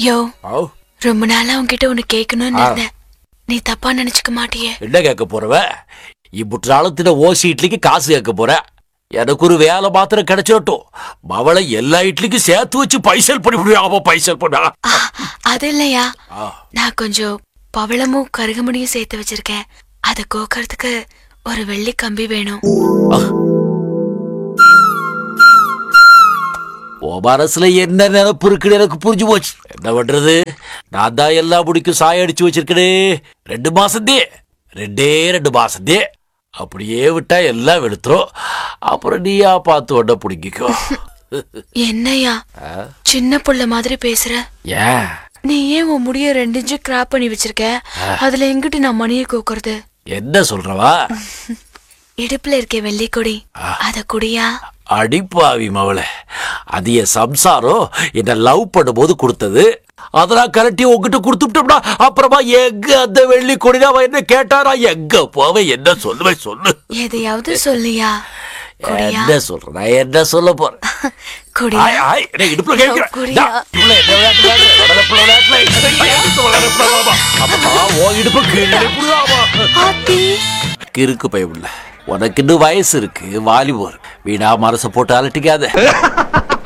யோ ஆ, ரொம்ப நாளா உன்கிட்ட ஒண்ணு கேட்கணும்னு இருந்தேன் நீ தப்பா நினைச்சுக்க மாட்டியே என்ன கேட்க போறவ இப்புற்றாலத்தின ஓசி இட்லிக்கு காசு கேட்க போற எனக்கு ஒரு வேலை மாத்திரம் கிடைச்சிடட்டும் அவளை எல்லா இட்லிக்கும் சேர்த்து வச்சு பைசல் பண்ணி விடுவா அவ பைசல் பண்ணா ஆ, அது இல்லையா ஆ, நான் கொஞ்சம் பவளமும் கருகமணியும் சேர்த்து வச்சிருக்கேன் அத கோக்கறதுக்கு ஒரு வெள்ளி கம்பி வேணும் உன் மனசுல என்ன நினைப்பு இருக்குன்னு எனக்கு புரிஞ்சு போச்சு என்ன பண்றது நான் தான் எல்லா முடிக்கும் சாய அடிச்சு வச்சிருக்கனே ரெண்டு மாசத்தே ரெண்டே ரெண்டு மாசத்தே அப்படியே விட்டா எல்லாம் வெளுத்துரும் அப்புறம் நீயா பார்த்து உடனே பிடிங்கிக்கோ என்னையா சின்ன புள்ள மாதிரி பேசுற ஏன் நீ ஏன் உன் முடிய ரெண்டு இன்ச்சு கிராப் பண்ணி வச்சிருக்க அதுல எங்கிட்டு நான் மணியை கோக்கறது என்ன சொல்றவா இடுப்புல இருக்க வெள்ளி கொடி அத குடியா அடிப்பாவி மவளே அது என் சம்சாரம் என்ன லவ் பண்ணும்போது கொடுத்தது அதெல்லாம் கரட்டி உங்ககிட்ட கொடுத்துட்டோம்னா அப்புறமா எங்க அந்த வெள்ளி கொடினா அவன் என்ன கேட்டாரா எங்க போவேன் என்ன சொல்லுவேன் சொல்லு எதையாவது சொல்லியா குடியா என்ன சொல்றேன் நான் என்ன சொல்ல போறேன் குடியா ஆய், ஆய், என்ன இடுப்புல கேட்கிறேன். குடியா. டா, புள்ள, என்ன விளையாட்டு விளையாடுற? வளரப்புள்ள விளையாட்டுல, ஐயா, எடுத்து வளரப்புள்ள வாமா. அப்பா, உன் இடுப்பு கீழே புடுவாமா. ஆத்தி கிறுக்கு பயமுள்ள உனக்கு இன்னும் வயசு இருக்கு வாலிபோர் வீணா மனசை போட்டு அலட்டிக்காத